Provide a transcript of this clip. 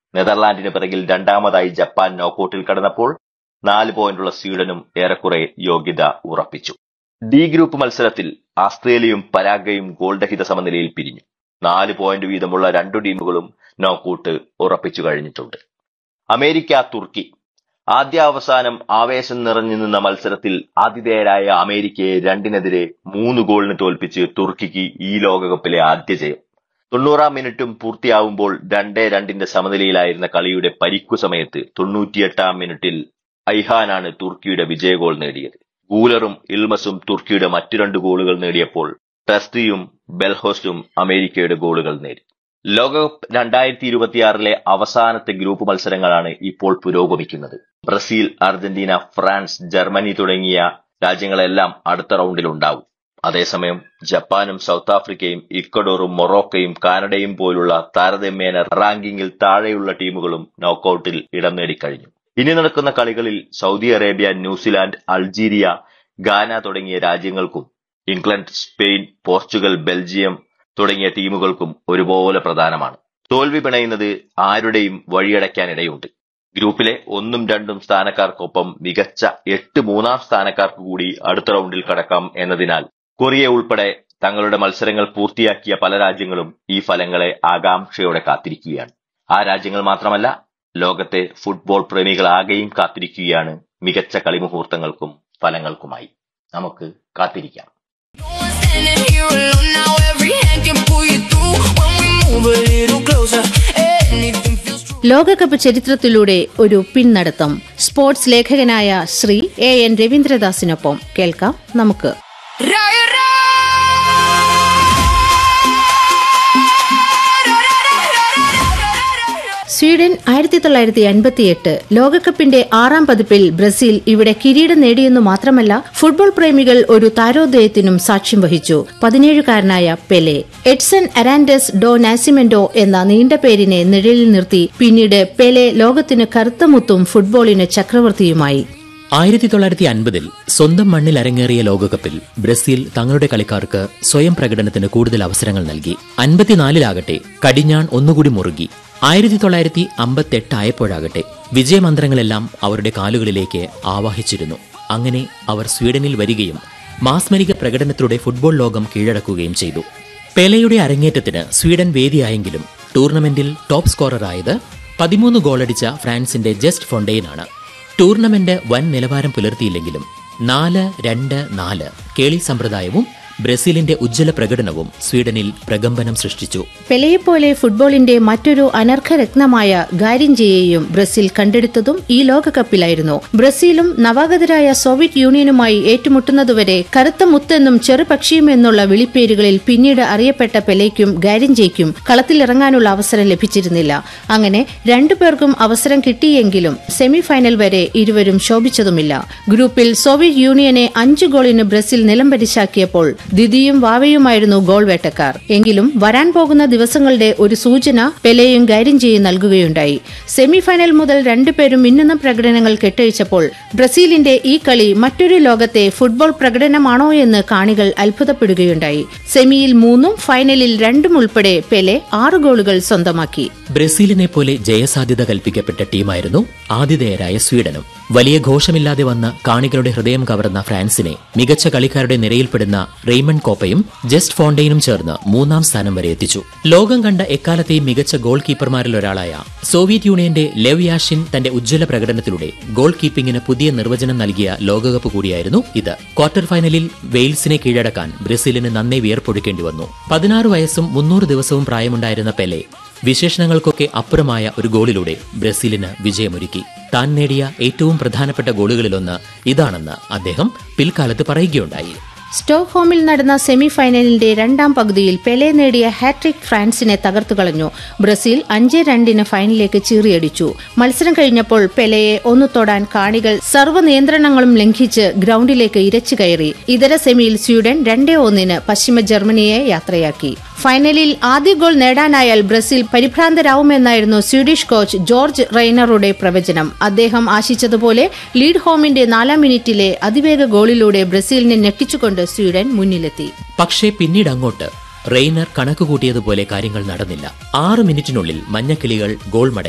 നെതർലാൻഡിന് പിറകിൽ രണ്ടാമതായി ജപ്പാൻ നോക്കൌട്ടിൽ കടന്നപ്പോൾ നാല് പോയിന്റുള്ള സ്വീഡനും ഏറെക്കുറെ യോഗ്യത ഉറപ്പിച്ചു ഡി ഗ്രൂപ്പ് മത്സരത്തിൽ ആസ്ട്രേലിയയും പരാഗ്വയും ഗോൾരഹിത സമനിലയിൽ പിരിഞ്ഞു നാല് പോയിന്റ് വീതമുള്ള രണ്ടു ടീമുകളും നോക്കൌട്ട് ഉറപ്പിച്ചു കഴിഞ്ഞിട്ടുണ്ട് അമേരിക്ക തുർക്കി ആദ്യാവസാനം ആവേശം നിറഞ്ഞു നിന്ന മത്സരത്തിൽ ആതിഥേയരായ അമേരിക്കയെ രണ്ടിനെതിരെ മൂന്ന് ഗോളിന് തോൽപ്പിച്ച് തുർക്കിക്ക് ഈ ലോകകപ്പിലെ ആദ്യ ജയം തൊണ്ണൂറാം മിനിറ്റും പൂർത്തിയാവുമ്പോൾ രണ്ടേ രണ്ടിന്റെ സമനിലയിലായിരുന്ന കളിയുടെ പരിക്കു സമയത്ത് തൊണ്ണൂറ്റിയെട്ടാം മിനിറ്റിൽ ഐഹാനാണ് തുർക്കിയുടെ വിജയ ഗോൾ നേടിയത് ഗൂലറും ഇൽമസും തുർക്കിയുടെ മറ്റു രണ്ട് ഗോളുകൾ നേടിയപ്പോൾ ട്രസ്റ്റിയും ബെൽഹോസ്റ്റും അമേരിക്കയുടെ ഗോളുകൾ നേടി ലോകകപ്പ് രണ്ടായിരത്തി ഇരുപത്തിയാറിലെ അവസാനത്തെ ഗ്രൂപ്പ് മത്സരങ്ങളാണ് ഇപ്പോൾ പുരോഗമിക്കുന്നത് ബ്രസീൽ അർജന്റീന ഫ്രാൻസ് ജർമ്മനി തുടങ്ങിയ രാജ്യങ്ങളെല്ലാം അടുത്ത റൗണ്ടിൽ ഉണ്ടാവും അതേസമയം ജപ്പാനും സൗത്ത് ആഫ്രിക്കയും ഇക്വഡോറും മൊറോക്കയും കാനഡയും പോലുള്ള താരതമ്യേന റാങ്കിങ്ങിൽ താഴെയുള്ള ടീമുകളും നോക്കൌട്ടിൽ ഇടം നേടിക്കഴിഞ്ഞു ഇനി നടക്കുന്ന കളികളിൽ സൗദി അറേബ്യ ന്യൂസിലാൻഡ് അൾജീരിയ ഗാന തുടങ്ങിയ രാജ്യങ്ങൾക്കും ഇംഗ്ലണ്ട് സ്പെയിൻ പോർച്ചുഗൽ ബെൽജിയം തുടങ്ങിയ ടീമുകൾക്കും ഒരുപോലെ പ്രധാനമാണ് തോൽവി പിണയുന്നത് ആരുടെയും വഴിയടയ്ക്കാനിടയുണ്ട് ഗ്രൂപ്പിലെ ഒന്നും രണ്ടും സ്ഥാനക്കാർക്കൊപ്പം മികച്ച എട്ട് മൂന്നാം സ്ഥാനക്കാർക്ക് കൂടി അടുത്ത റൗണ്ടിൽ കടക്കാം എന്നതിനാൽ കൊറിയ ഉൾപ്പെടെ തങ്ങളുടെ മത്സരങ്ങൾ പൂർത്തിയാക്കിയ പല രാജ്യങ്ങളും ഈ ഫലങ്ങളെ ആകാംക്ഷയോടെ കാത്തിരിക്കുകയാണ് ആ രാജ്യങ്ങൾ മാത്രമല്ല ലോകത്തെ ഫുട്ബോൾ പ്രേമികളാകെയും കാത്തിരിക്കുകയാണ് മികച്ച കളിമുഹൂർത്തങ്ങൾക്കും ഫലങ്ങൾക്കുമായി നമുക്ക് കാത്തിരിക്കാം No one's standing here alone now. Every hand can pull you through when we move a little closer. Anything feels true. ലോകകപ്പ് ചരിത്രത്തിലൂടെ ഒരു പിന്നടത്തം സ്പോർട്സ് ലേഖകനായ ശ്രീ എ എൻ രവീന്ദ്രദാസിനൊപ്പം കേൾക്കാം നമുക്ക് Raya, സ്വീഡൻ ആയിരത്തി തൊള്ളായിരത്തി അൻപത്തിയെട്ട് ലോകകപ്പിന്റെ ആറാം പതിപ്പിൽ ബ്രസീൽ ഇവിടെ കിരീടം നേടിയെന്നു മാത്രമല്ല ഫുട്ബോൾ പ്രേമികൾ ഒരു താരോദയത്തിനും സാക്ഷ്യം വഹിച്ചു പതിനേഴുകാരനായ Pele Edson Arantes do Nascimento എന്ന നീണ്ട പേരിനെ നിഴലിൽ നിർത്തി പിന്നീട് പെലെ ലോകത്തിന് കറുത്ത മുത്തും ഫുട്ബോളിന് ചക്രവർത്തിയുമായി ആയിരത്തി തൊള്ളായിരത്തി അൻപതിൽ സ്വന്തം മണ്ണിൽ അരങ്ങേറിയ ലോകകപ്പിൽ ബ്രസീൽ തങ്ങളുടെ കളിക്കാർക്ക് സ്വയം പ്രകടനത്തിന് കൂടുതൽ അവസരങ്ങൾ നൽകി അൻപത്തിനാലിലാകട്ടെ കടിഞ്ഞാൺ ഒന്നുകൂടി മുറുകി ആയിരത്തി തൊള്ളായിരത്തി അമ്പത്തെട്ടായപ്പോഴാകട്ടെ വിജയമന്ത്രങ്ങളെല്ലാം അവരുടെ കാലുകളിലേക്ക് ആവാഹിച്ചിരുന്നു അങ്ങനെ അവർ സ്വീഡനിൽ വരികയും മാസ്മരിക പ്രകടനത്തിലൂടെ ഫുട്ബോൾ ലോകം കീഴടക്കുകയും ചെയ്തു പെലയുടെ അരങ്ങേറ്റത്തിന് സ്വീഡൻ വേദിയായെങ്കിലും ടൂർണമെന്റിൽ ടോപ്പ് സ്കോററായത് പതിമൂന്ന് ഗോളടിച്ച ഫ്രാൻസിന്റെ ജസ്റ്റ് ഫൊണ്ടെയിനാണ് ടൂർണമെന്റ് വൻ നിലവാരം പുലർത്തിയില്ലെങ്കിലും നാല് രണ്ട് നാല് കേളി സമ്പ്രദായവും ബ്രസീലിന്റെ ഉജ്ജ്വല പ്രകടനവും സ്വീഡനിൽ പ്രകമ്പനം സൃഷ്ടിച്ചു പെലെയെപ്പോലെ ഫുട്ബോളിന്റെ മറ്റൊരു അനർഘരത്നമായ ഗാരിഞ്ചയെയും ബ്രസീൽ കണ്ടെടുത്തതും ഈ ലോകകപ്പിലായിരുന്നു ബ്രസീലും നവാഗതരായ സോവിയറ്റ് യൂണിയനുമായി ഏറ്റുമുട്ടുന്നതുവരെ കറുത്ത മുത്തെന്നും ചെറുപക്ഷിയും എന്നുള്ള വിളിപ്പേരുകളിൽ പിന്നീട് അറിയപ്പെട്ട പെലെയ്ക്കും ഗാരിഞ്ചയ്ക്കും കളത്തിലിറങ്ങാനുള്ള അവസരം ലഭിച്ചിരുന്നില്ല അങ്ങനെ രണ്ടുപേർക്കും അവസരം കിട്ടിയെങ്കിലും സെമിഫൈനൽ വരെ ഇരുവരും ശോഭിച്ചതുമില്ല ഗ്രൂപ്പിൽ സോവിയറ്റ് യൂണിയനെ അഞ്ചു ഗോളിന് ബ്രസീൽ നിലംപരിശാക്കിയപ്പോൾ ദിദിയും വാവയുമായിരുന്നു ഗോൾ വേട്ടക്കാർ എങ്കിലും വരാൻ പോകുന്ന ദിവസങ്ങളുടെ ഒരു സൂചന പെലെയും ഗൈരിഞ്ചയും നൽകുകയുണ്ടായി സെമിഫൈനൽ മുതൽ രണ്ടുപേരും മിന്നുന്ന പ്രകടനങ്ങൾ കെട്ടഴിച്ചപ്പോൾ ബ്രസീലിന്റെ ഈ കളി മറ്റൊരു ലോകത്തെ ഫുട്ബോൾ പ്രകടനമാണോ എന്ന് കാണികൾ അത്ഭുതപ്പെടുകയുണ്ടായി സെമിയിൽ മൂന്നും ഫൈനലിൽ രണ്ടും ഉൾപ്പെടെ പെലെ ആറ് ഗോളുകൾ സ്വന്തമാക്കി ബ്രസീലിനെ പോലെ ജയസാധ്യത കൽപ്പിക്കപ്പെട്ട ടീമായിരുന്നു ആതിഥേയരായ സ്വീഡനും വലിയ ഘോഷമില്ലാതെ വന്ന കാണികളുടെ ഹൃദയം കവർന്ന ഫ്രാൻസിനെ മികച്ച കളിക്കാരുടെ നിരയിൽപ്പെടുന്ന റെയ്മണ്ട് കോപ്പയും ജസ്റ്റ് ഫോണ്ടെയിനും ചേർന്ന് മൂന്നാം സ്ഥാനം വരെ എത്തിച്ചു ലോകം കണ്ട എക്കാലത്തെയും മികച്ച ഗോൾ കീപ്പർമാരിൽ ഒരാളായ സോവിയറ്റ് യൂണിയന്റെ ലെവ് യാഷിൻ തന്റെ ഉജ്ജ്വല പ്രകടനത്തിലൂടെ ഗോൾ കീപ്പിംഗിന് പുതിയ നിർവചനം നൽകിയ ലോകകപ്പ് കൂടിയായിരുന്നു ഇത് ക്വാർട്ടർ ഫൈനലിൽ വെയിൽസിനെ കീഴടക്കാൻ ബ്രസീലിന് നന്നേ വിയർപ്പൊഴുക്കേണ്ടി വന്നു പതിനാറ് വയസ്സും മുന്നൂറ് ദിവസവും പ്രായമുണ്ടായിരുന്ന പെലെ വിശേഷണങ്ങൾക്കൊക്കെ അപ്പുറമായ ഒരു ഗോളിലൂടെ ബ്രസീലിന് വിജയമൊരുക്കി താൻ നേടിയ ഏറ്റവും പ്രധാനപ്പെട്ട ഗോളുകളിലൊന്ന് ഇതാണെന്ന് അദ്ദേഹം പിൽക്കാലത്ത് പറയുകയുണ്ടായി സ്റ്റോക്ക്ഹോമിൽ നടന്ന സെമിഫൈനലിന്റെ രണ്ടാം പകുതിയിൽ പെലെ നേടിയ ഹാട്രിക് ഫ്രാൻസിനെ തകർത്തുകളഞ്ഞു ബ്രസീൽ അഞ്ച് രണ്ടിന് ഫൈനലിലേക്ക് ചീറിയടിച്ചു മത്സരം കഴിഞ്ഞപ്പോൾ പെലെയെ ഒന്നു തൊടാൻ കാണികൾ സർവ്വ നിയന്ത്രണങ്ങളും ലംഘിച്ച് ഗ്രൗണ്ടിലേക്ക് ഇരച്ചു കയറി ഇതര സെമിയിൽ സ്വീഡൻ രണ്ടേ ഒന്നിന് പശ്ചിമ ജർമ്മനിയെ യാത്രയാക്കി ഫൈനലിൽ ആദ്യ ഗോൾ നേടാനായാൽ ബ്രസീൽ പരിഭ്രാന്തരാവുമെന്നായിരുന്നു സ്വീഡിഷ് കോച്ച് ജോർജ് റെയ്നറുടെ പ്രവചനം അദ്ദേഹം ആശിച്ചതുപോലെ ലീഡ് ഹോമിന്റെ നാലാം മിനിറ്റിലെ അതിവേഗ ഗോളിലൂടെ ബ്രസീലിനെ ഞെട്ടിച്ചുകൊണ്ട് സ്വീഡൻ മുന്നിലെത്തി പക്ഷേ പിന്നീട് അങ്ങോട്ട് റെയ്നർ കണക്കുകൂട്ടിയതുപോലെ കാര്യങ്ങൾ നടന്നില്ല ആറ് മിനിറ്റിനുള്ളിൽ മഞ്ഞക്കിളികൾ ഗോൾ മടക്കി